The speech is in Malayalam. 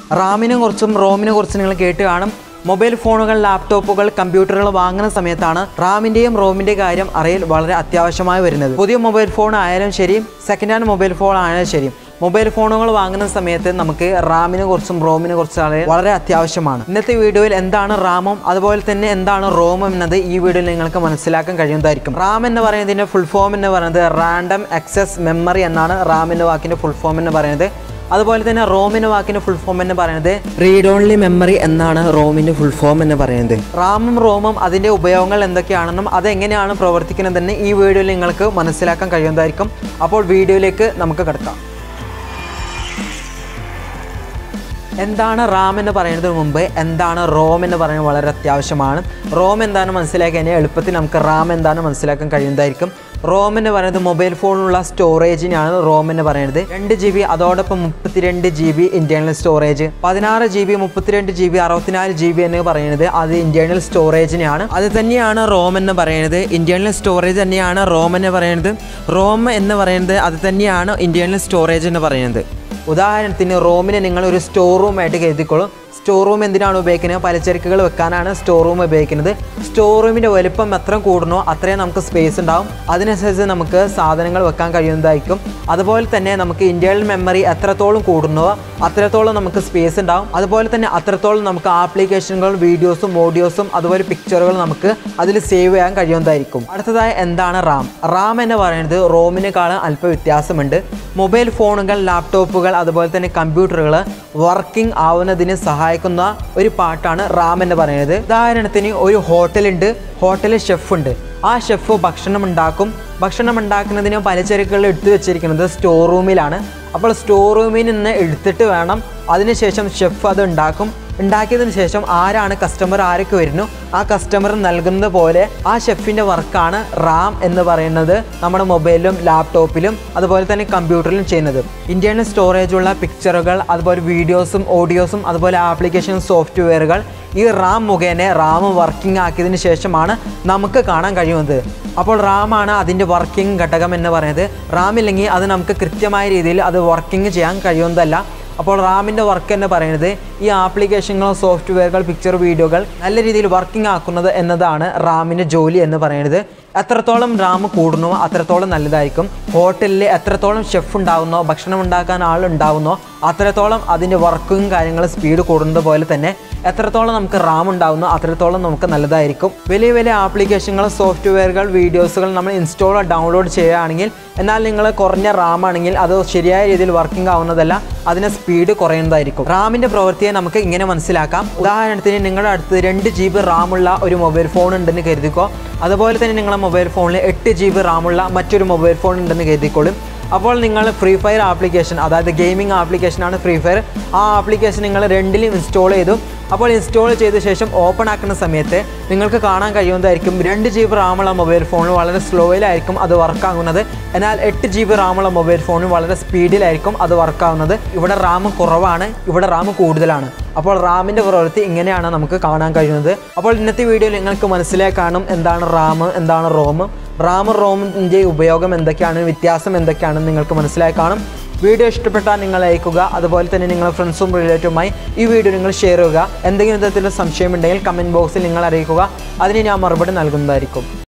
റാമിനെ കുറിച്ചും റോമിനെ കുറിച്ചും നിങ്ങൾ കേട്ട് കാണും മൊബൈൽ ഫോണുകൾ ലാപ്ടോപ്പുകൾ കമ്പ്യൂട്ടറുകൾ വാങ്ങുന്ന സമയത്താണ് റാമിൻ്റെയും റോമിൻ്റെയും കാര്യം അറിയൽ വളരെ അത്യാവശ്യമായി വരുന്നത് പുതിയ മൊബൈൽ ഫോൺ ആയാലും ശരി സെക്കൻഡ് ഹാൻഡ് മൊബൈൽ ഫോൺ ആയാലും ശരി മൊബൈൽ ഫോണുകൾ വാങ്ങുന്ന സമയത്ത് നമുക്ക് റാമിനെ കുറിച്ചും റോമിനെ കുറിച്ചും അറിയാൻ വളരെ അത്യാവശ്യമാണ് ഇന്നത്തെ വീഡിയോയിൽ എന്താണ് റാമും അതുപോലെ തന്നെ എന്താണ് റോമും എന്നത് ഈ വീഡിയോയിൽ നിങ്ങൾക്ക് മനസ്സിലാക്കാൻ കഴിയുന്നതായിരിക്കും റാം എന്ന് പറയുന്നതിൻ്റെ ഫുൾ ഫോം എന്ന് പറയുന്നത് റാൻഡം എക്സസ് മെമ്മറി എന്നാണ് റാം എന്ന വാക്കിൻ്റെ ഫുൾ ഫോം എന്ന് പറയുന്നത് അതുപോലെ തന്നെ റോമിൻ്റെ വാക്കിൻ്റെ ഫുൾ ഫോം എന്ന് പറയുന്നത് റീഡ് ഓൺലി മെമ്മറി എന്നാണ് റോമിൻ്റെ ഫുൾ ഫോം എന്ന് പറയുന്നത് റാമും റോമും അതിൻ്റെ ഉപയോഗങ്ങൾ എന്തൊക്കെയാണെന്നും അതെങ്ങനെയാണ് പ്രവർത്തിക്കുന്നതെന്ന് ഈ വീഡിയോയിൽ നിങ്ങൾക്ക് മനസ്സിലാക്കാൻ കഴിയുന്നതായിരിക്കും അപ്പോൾ വീഡിയോയിലേക്ക് നമുക്ക് കിടക്കാം എന്താണ് റാം എന്ന് പറയുന്നതിന് മുമ്പ് എന്താണ് റോം എന്ന് പറയുന്നത് വളരെ അത്യാവശ്യമാണ് റോം എന്താണെന്ന് മനസ്സിലാക്കി കഴിഞ്ഞാൽ എളുപ്പത്തിൽ നമുക്ക് റാം എന്താണെന്ന് മനസ്സിലാക്കാൻ കഴിയുന്നതായിരിക്കും റോം എന്ന് പറയുന്നത് മൊബൈൽ ഫോണിലുള്ള സ്റ്റോറേജിനാണ് റോം എന്ന് പറയുന്നത് രണ്ട് ജി ബി അതോടൊപ്പം മുപ്പത്തിരണ്ട് ജി ബി ഇന്റേണൽ സ്റ്റോറേജ് പതിനാറ് ജി ബി മുപ്പത്തിരണ്ട് ജി ബി അറുപത്തിനാല് ജി ബി എന്ന് പറയുന്നത് അത് ഇന്റേണൽ സ്റ്റോറേജിനാണ് അത് തന്നെയാണ് റോം എന്ന് പറയുന്നത് ഇന്റേണൽ സ്റ്റോറേജ് തന്നെയാണ് റോം എന്ന് പറയുന്നത് റോം എന്ന് പറയുന്നത് അത് തന്നെയാണ് ഇന്റേണൽ സ്റ്റോറേജ് എന്ന് പറയുന്നത് ഉദാഹരണത്തിന് റോമിനെ നിങ്ങൾ ഒരു സ്റ്റോർ റൂം ആയിട്ട് കരുതിക്കോളും സ്റ്റോർ റൂം എന്തിനാണ് ഉപയോഗിക്കുന്നത് പലചരക്കുകൾ വെക്കാനാണ് സ്റ്റോർ റൂം ഉപയോഗിക്കുന്നത് സ്റ്റോർ റൂമിൻ്റെ വലുപ്പം എത്ര കൂടുന്നോ അത്രയും നമുക്ക് സ്പേസ് ഉണ്ടാവും അതിനനുസരിച്ച് നമുക്ക് സാധനങ്ങൾ വെക്കാൻ കഴിയുന്നതായിരിക്കും അതുപോലെ തന്നെ നമുക്ക് ഇന്റേണൽ മെമ്മറി എത്രത്തോളം കൂടുന്നോ അത്രത്തോളം നമുക്ക് സ്പേസ് ഉണ്ടാവും അതുപോലെ തന്നെ അത്രത്തോളം നമുക്ക് ആപ്ലിക്കേഷനുകളും വീഡിയോസും ഓഡിയോസും അതുപോലെ പിക്ചറുകൾ നമുക്ക് അതിൽ സേവ് ചെയ്യാൻ കഴിയുന്നതായിരിക്കും അടുത്തതായി എന്താണ് റാം റാം എന്ന് പറയുന്നത് റോമിനേക്കാളും അല്പ വ്യത്യാസമുണ്ട് മൊബൈൽ ഫോണുകൾ ലാപ്ടോപ്പുകൾ അതുപോലെ തന്നെ കമ്പ്യൂട്ടറുകൾ വർക്കിംഗ് ആവുന്നതിന് സഹായിക്കുന്ന ഒരു പാട്ടാണ് റാം എന്ന് പറയുന്നത് ഉദാഹരണത്തിന് ഒരു ഹോട്ടലുണ്ട് ഹോട്ടലിൽ ഷെഫുണ്ട് ആ ഷെഫ് ഭക്ഷണം ഉണ്ടാക്കും ഭക്ഷണം ഉണ്ടാക്കുന്നതിന് പലചരക്കുകൾ എടുത്തു വെച്ചിരിക്കുന്നത് സ്റ്റോർ റൂമിലാണ് അപ്പോൾ സ്റ്റോർ റൂമിൽ നിന്ന് എടുത്തിട്ട് വേണം അതിനുശേഷം ഷെഫ് അത് ഉണ്ടാക്കും ഉണ്ടാക്കിയതിന് ശേഷം ആരാണ് കസ്റ്റമർ ആരൊക്കെ വരുന്നു ആ കസ്റ്റമർ നൽകുന്നത് പോലെ ആ ഷെഫിൻ്റെ വർക്കാണ് റാം എന്ന് പറയുന്നത് നമ്മുടെ മൊബൈലിലും ലാപ്ടോപ്പിലും അതുപോലെ തന്നെ കമ്പ്യൂട്ടറിലും ചെയ്യുന്നത് ഇന്റേണൽ സ്റ്റോറേജുള്ള പിക്ചറുകൾ അതുപോലെ വീഡിയോസും ഓഡിയോസും അതുപോലെ ആപ്ലിക്കേഷൻ സോഫ്റ്റ്വെയറുകൾ ഈ റാം മുഖേന റാം വർക്കിംഗ് ആക്കിയതിന് ശേഷമാണ് നമുക്ക് കാണാൻ കഴിയുന്നത് അപ്പോൾ റാമാണ് അതിൻ്റെ വർക്കിംഗ് ഘടകം എന്ന് പറയുന്നത് റാം ഇല്ലെങ്കിൽ അത് നമുക്ക് കൃത്യമായ രീതിയിൽ അത് വർക്കിംഗ് ചെയ്യാൻ കഴിയുന്നതല്ല അപ്പോൾ റാമിൻ്റെ വർക്ക് എന്ന് പറയുന്നത് ഈ ആപ്ലിക്കേഷനുകൾ സോഫ്റ്റ്വെയറുകൾ പിക്ചർ വീഡിയോകൾ നല്ല രീതിയിൽ വർക്കിംഗ് ആക്കുന്നത് എന്നതാണ് റാമിൻ്റെ ജോലി എന്ന് പറയുന്നത് എത്രത്തോളം റാം കൂടുന്നോ അത്രത്തോളം നല്ലതായിരിക്കും ഹോട്ടലിൽ എത്രത്തോളം ഷെഫ് ഉണ്ടാകുന്നോ ഭക്ഷണം ഉണ്ടാക്കാൻ ആൾ ഉണ്ടാകുന്നോ അത്രത്തോളം അതിൻ്റെ വർക്കും കാര്യങ്ങളും സ്പീഡ് കൂടുന്നത് പോലെ തന്നെ എത്രത്തോളം നമുക്ക് റാം ഉണ്ടാകുന്നോ അത്രത്തോളം നമുക്ക് നല്ലതായിരിക്കും വലിയ വലിയ ആപ്ലിക്കേഷനുകൾ സോഫ്റ്റ്വെയറുകൾ വീഡിയോസുകൾ നമ്മൾ ഇൻസ്റ്റാൾ ഡൗൺലോഡ് ചെയ്യുകയാണെങ്കിൽ എന്നാൽ നിങ്ങൾ കുറഞ്ഞ റാം ആണെങ്കിൽ അത് ശരിയായ രീതിയിൽ വർക്കിംഗ് ആവുന്നതല്ല അതിന് സ്പീഡ് കുറയുന്നതായിരിക്കും റാമിൻ്റെ പ്രവൃത്തിയെ നമുക്ക് ഇങ്ങനെ മനസ്സിലാക്കാം ഉദാഹരണത്തിന് നിങ്ങളുടെ അടുത്ത് രണ്ട് ജി ബി റാമുള്ള ഒരു മൊബൈൽ ഫോൺ ഉണ്ടെന്ന് കരുതിക്കോ അതുപോലെ തന്നെ നിങ്ങളുടെ മൊബൈൽ ഫോണിൽ എട്ട് ജി ബി റാമുള്ള മറ്റൊരു മൊബൈൽ ഫോൺ ഉണ്ടെന്ന് കരുതിക്കോളും അപ്പോൾ നിങ്ങൾ ഫ്രീ ഫയർ ആപ്ലിക്കേഷൻ അതായത് ഗെയിമിംഗ് ആപ്ലിക്കേഷനാണ് ഫ്രീ ഫയർ ആ ആപ്ലിക്കേഷൻ നിങ്ങൾ രണ്ടിലും ഇൻസ്റ്റാൾ ചെയ്തു അപ്പോൾ ഇൻസ്റ്റാൾ ചെയ്ത ശേഷം ഓപ്പൺ ആക്കുന്ന സമയത്ത് നിങ്ങൾക്ക് കാണാൻ കഴിയുന്നതായിരിക്കും രണ്ട് ജി ബി റാമുള്ള മൊബൈൽ ഫോൺ വളരെ സ്ലോയിലായിരിക്കും അത് വർക്കാകുന്നത് എന്നാൽ എട്ട് ജി ബി റാമുള്ള മൊബൈൽ ഫോൺ വളരെ സ്പീഡിലായിരിക്കും അത് വർക്കാകുന്നത് ഇവിടെ റാം കുറവാണ് ഇവിടെ റാം കൂടുതലാണ് അപ്പോൾ റാമിൻ്റെ പ്രവൃത്തി ഇങ്ങനെയാണ് നമുക്ക് കാണാൻ കഴിയുന്നത് അപ്പോൾ ഇന്നത്തെ വീഡിയോയിൽ നിങ്ങൾക്ക് മനസ്സിലായി കാണും എന്താണ് റാം എന്താണ് റോം റാം റോമിൻ്റെ ഉപയോഗം എന്തൊക്കെയാണ് വ്യത്യാസം എന്തൊക്കെയാണെന്ന് നിങ്ങൾക്ക് മനസ്സിലായി കാണും വീഡിയോ ഇഷ്ടപ്പെട്ടാൽ നിങ്ങൾ അയക്കുക അതുപോലെ തന്നെ നിങ്ങളുടെ ഫ്രണ്ട്സും റിലേറ്റീവുമായി ഈ വീഡിയോ നിങ്ങൾ ഷെയർ ചെയ്യുക എന്തെങ്കിലും തരത്തിലുള്ള സംശയമുണ്ടെങ്കിൽ കമൻറ്റ് ബോക്സിൽ നിങ്ങൾ അറിയിക്കുക അതിന് ഞാൻ മറുപടി നൽകുന്നതായിരിക്കും